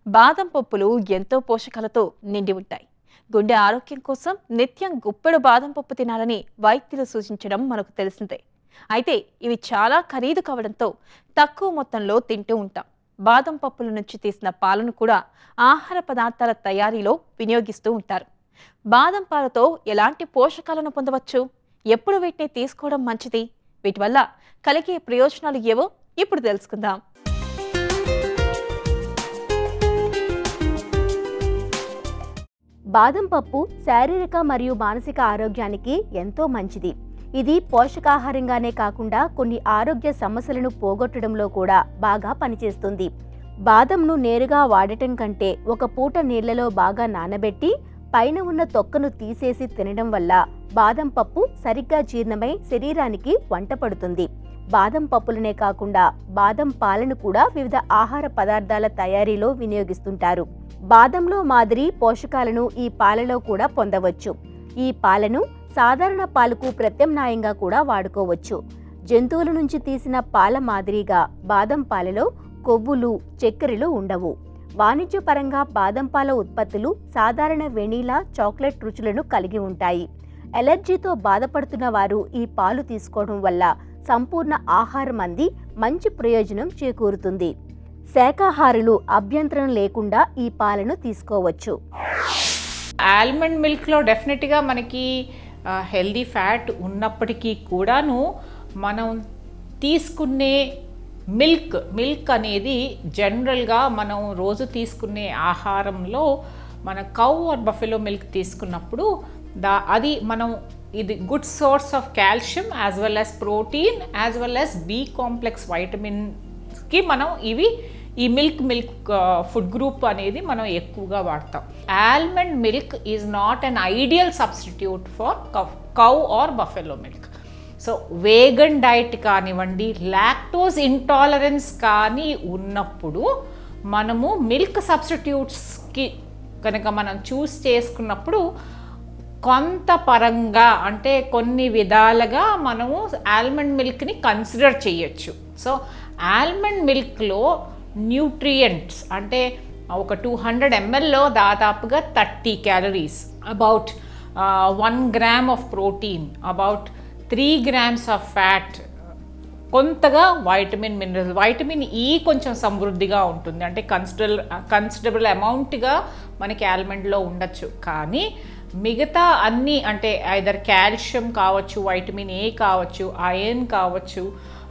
బాదం పప్పులు ఎంతో పోషకాలతో నిండి ఉంటాయి గుండె ఆరోగ్యం కోసం నిత్యం గుప్పెడు బాదం పప్పు తినాలని వైద్యులు సూచించడం మనకు తెలిసిందే అయితే ఇవి చాలా ఖరీదు కావడంతో తక్కువ మొత్తంలో తింటూ ఉంటాం బాదం పప్పుల నుంచి తీసిన పాలను కూడా ఆహార పదార్థాల తయారీలో వినియోగిస్తూ ఉంటారు బాదం పాలతో ఎలాంటి పోషకాలను పొందవచ్చు ఎప్పుడు వీటిని తీసుకోవడం మంచిది వీటి వల్ల కలిగే ప్రయోజనాలు ఏవో ఇప్పుడు తెలుసుకుందాం బాదం పప్పు శారీరక మరియు మానసిక ఆరోగ్యానికి ఎంతో మంచిది ఇది పోషకాహారంగానే కాకుండా కొన్ని ఆరోగ్య సమస్యలను పోగొట్టడంలో కూడా బాగా పనిచేస్తుంది బాదంను నేరుగా వాడటం కంటే ఒక పూట నీళ్లలో బాగా నానబెట్టి పైన ఉన్న తొక్కను తీసేసి తినడం వల్ల బాదం పప్పు సరిగ్గా జీర్ణమై శరీరానికి వంట పడుతుంది బాదం పప్పులనే కాకుండా బాదం పాలను కూడా వివిధ ఆహార పదార్థాల తయారీలో వినియోగిస్తుంటారు బాదంలో మాదిరి పోషకాలను ఈ పాలలో కూడా పొందవచ్చు ఈ పాలను సాధారణ పాలకు ప్రత్యామ్నాయంగా కూడా వాడుకోవచ్చు జంతువుల నుంచి తీసిన పాల మాదిరిగా బాదం పాలలో కొవ్వులు చక్కెరలు ఉండవు వాణిజ్యపరంగా బాదం పాల ఉత్పత్తులు సాధారణ వెనీలా చాక్లెట్ రుచులను కలిగి ఉంటాయి ఎలర్జీతో బాధపడుతున్న వారు ఈ పాలు తీసుకోవడం వల్ల సంపూర్ణ ఆహారం అంది మంచి ప్రయోజనం చేకూరుతుంది శాకాహారులు అభ్యంతరం లేకుండా ఈ పాలను తీసుకోవచ్చు ఆల్మండ్ మిల్క్లో డెఫినెట్గా మనకి హెల్దీ ఫ్యాట్ ఉన్నప్పటికీ కూడాను మనం తీసుకునే మిల్క్ మిల్క్ అనేది జనరల్గా మనం రోజు తీసుకునే ఆహారంలో మన కౌ ఆర్ బఫెలో మిల్క్ తీసుకున్నప్పుడు దా అది మనం ఇది good source of calcium as well as protein as well as B complex వైటమిన్స్కి మనం ఇవి ఈ మిల్క్ మిల్క్ ఫుడ్ గ్రూప్ అనేది మనం ఎక్కువగా వాడతాం almond milk is not an ideal substitute for cow or buffalo milk so vegan diet కానివ్వండి lactose intolerance కానీ ఉన్నప్పుడు మనము మిల్క్ సబ్స్టిట్యూట్స్కి కనుక మనం చూస్ చేసుకున్నప్పుడు కొంత పరంగా అంటే కొన్ని విధాలుగా మనము ఆల్మండ్ మిల్క్ని కన్సిడర్ చేయొచ్చు సో ఆల్మండ్ మిల్క్లో న్యూట్రియంట్స్ అంటే ఒక టూ హండ్రెడ్ ఎంఎల్లో దాదాపుగా thirty calories about one gram of protein about three grams of fat కొంతగా వైటమిన్ మినరల్ వైటమిన్ ఈ కొంచెం సమృద్ధిగా ఉంటుంది అంటే కన్సిడర్ కన్సిడరబుల్ అమౌంట్గా మనకి ఆల్మండ్లో ఉండొచ్చు కానీ మిగతా అన్నీ అంటే ఐదర్ కాల్షియం కావచ్చు వైటమిన్ ఏ కావచ్చు ఐరన్ కావచ్చు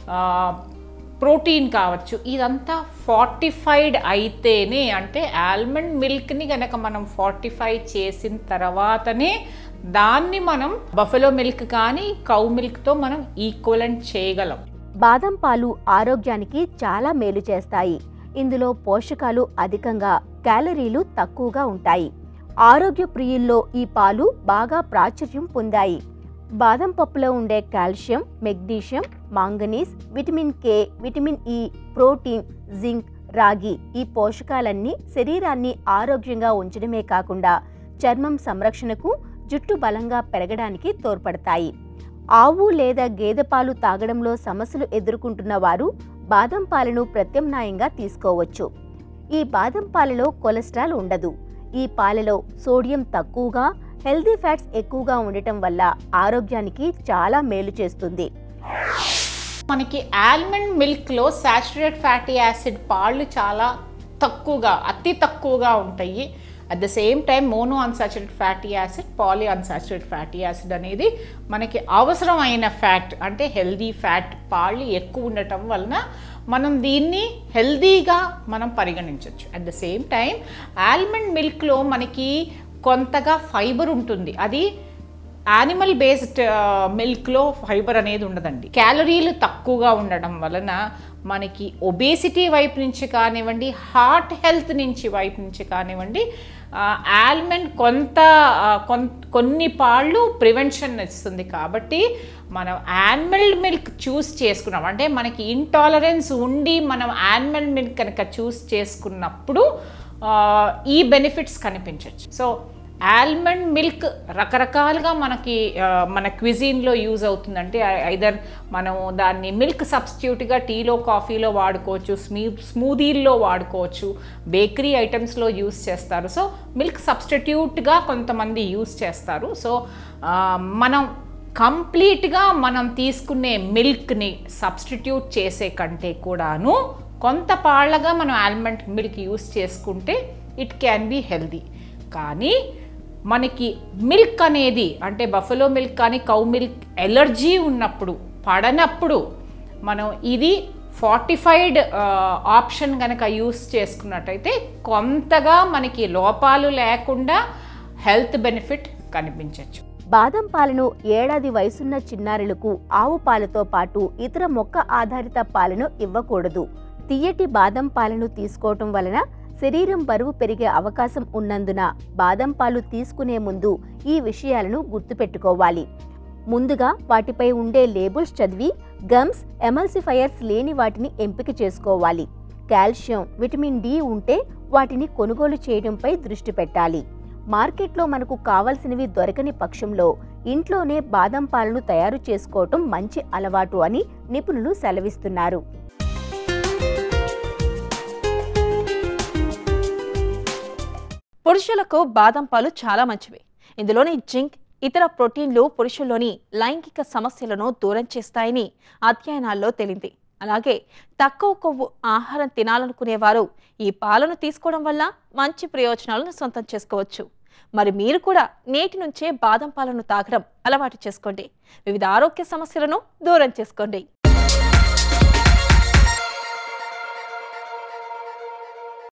ప్రోటీన్ కావచ్చు ఇదంతా ఫార్టిఫైడ్ అయితేనే అంటే ఆల్మండ్ మిల్క్ని కనుక మనం ఫార్టిఫై చేసిన తర్వాతనే దాన్ని మనం బఫెలో మిల్క్ కానీ కౌ మిల్క్తో మనం ఈక్వలెంట్ చేయగలం బాదం పాలు ఆరోగ్యానికి చాలా మేలు చేస్తాయి ఇందులో పోషకాలు అధికంగా క్యాలరీలు తక్కువగా ఉంటాయి ఆరోగ్య ప్రియుల్లో ఈ పాలు బాగా ప్రాచుర్యం పొందాయి బాదం పప్పులో ఉండే calcium magnesium manganese vitamin K vitamin E protein zinc రాగి ఈ పోషకాలన్నీ శరీరాన్ని ఆరోగ్యంగా ఉంచడమే కాకుండా చర్మం సంరక్షణకు జుట్టు బలంగా పెరగడానికి తోడ్పడతాయి ఆవు లేదా గేదె పాలు తాగడంలో సమస్యలు ఎదుర్కొంటున్న వారు బాదం పాలను ప్రత్యామ్నాయంగా తీసుకోవచ్చు ఈ బాదం పాలలో కొలెస్ట్రాల్ ఉండదు ఈ పాలలో సోడియం తక్కువగా హెల్దీ ఫ్యాట్స్ ఎక్కువగా ఉండటం వల్ల ఆరోగ్యానికి చాలా మేలు చేస్తుంది మనకి ఆల్మండ్ మిల్క్లో సాచురేట్ ఫ్యాటీ యాసిడ్ పాళ్ళు చాలా తక్కువగా అతి తక్కువగా ఉంటాయి at the same time mono unsaturate fatty acid poly unsaturate fatty acid అనేది మనకి అవసరమైన ఫ్యాట్ అంటే హెల్దీ ఫ్యాట్ పాళ్ళు ఎక్కువ ఉండటం వలన మనం దీన్ని హెల్దీగా మనం పరిగణించవచ్చు at the same time almond మిల్క్లో మనకి కొంతగా ఫైబర్ ఉంటుంది అది యానిమల్ బేస్డ్ మిల్క్లో ఫైబర్ అనేది ఉండదండి క్యాలరీలు తక్కువగా ఉండడం వలన మనకి ఒబేసిటీ వైపు నుంచి కానివ్వండి హార్ట్ హెల్త్ నుంచి వైపు నుంచి కానివ్వండి ఆల్మండ్ కొంత కొన్ని పాళ్ళు ప్రివెన్షన్ ఇస్తుంది కాబట్టి మనం యానిమల్ మిల్క్ చూస్ చేసుకున్నాం అంటే మనకి ఇంటాలరెన్స్ ఉండి మనం యానిమల్ మిల్క్ కనుక చూస్ చేసుకున్నప్పుడు ఈ బెనిఫిట్స్ కనిపించవచ్చు సో ఆల్మండ్ మిల్క్ రకరకాలుగా మనకి ఆ, మన క్విజిన్లో యూజ్ అవుతుందంటే ఐదర్ మనం దాన్ని మిల్క్ సబ్స్టిట్యూట్గా టీలో కాఫీలో వాడుకోవచ్చు స్మీ స్మూదీల్లో వాడుకోవచ్చు బేకరీ ఐటమ్స్లో యూజ్ చేస్తారు సో మిల్క్ సబ్స్టిట్యూట్గా కొంతమంది యూజ్ చేస్తారు సో ఆ, మనం కంప్లీట్గా మనం తీసుకునే మిల్క్ని సబ్స్టిట్యూట్ చేసే కంటే కూడాను కొంత పాళ్ళగా మనం ఆల్మండ్ మిల్క్ యూస్ చేసుకుంటే ఇట్ క్యాన్ బి హెల్దీ కానీ మనకి మిల్క్ అనేది అంటే బఫలో మిల్క్ కానీ కౌ మిల్క్ ఎలర్జీ ఉన్నప్పుడు పడనప్పుడు మనం ఇది ఫార్టిఫైడ్ ఆప్షన్ కనుక యూస్ చేసుకున్నట్టయితే కొంతగా మనకి లోపాలు లేకుండా హెల్త్ బెనిఫిట్ కనిపించవచ్చు బాదం పాలను ఏడాది వయసున్న చిన్నారులకు ఆవు పాలతో పాటు ఇతర మొక్క ఆధారిత పాలను ఇవ్వకూడదు తియ్యటి బాదం పాలను తీసుకోవటం వలన శరీరం బరువు పెరిగే అవకాశం ఉన్నందున బాదం పాలు తీసుకునే ముందు ఈ విషయాలను గుర్తుపెట్టుకోవాలి ముందుగా వాటిపై ఉండే లేబుల్స్ చదివి గమ్స్ ఎమల్సిఫైయర్స్ లేని వాటిని ఎంపిక చేసుకోవాలి కాల్షియం విటమిన్ డి ఉంటే వాటిని కొనుగోలు చేయడంపై దృష్టి పెట్టాలి మార్కెట్లో మనకు కావలసినవి దొరకని పక్షంలో ఇంట్లోనే బాదం పాలను తయారు చేసుకోవటం మంచి అలవాటు అని నిపుణులు సెలవిస్తున్నారు పురుషులకు బాదం పాలు చాలా మంచివి ఇందులోని జింక్ ఇతర ప్రోటీన్లు పురుషుల్లోని లైంగిక సమస్యలను దూరం చేస్తాయని అధ్యయనాల్లో తేలింది అలాగే తక్కువ కొవ్వు ఆహారం తినాలనుకునేవారు ఈ పాలను తీసుకోవడం వల్ల మంచి ప్రయోజనాలను సొంతం చేసుకోవచ్చు మరి మీరు కూడా నేటి నుంచే బాదం పాలను తాగడం అలవాటు చేసుకోండి వివిధ ఆరోగ్య సమస్యలను దూరం చేసుకోండి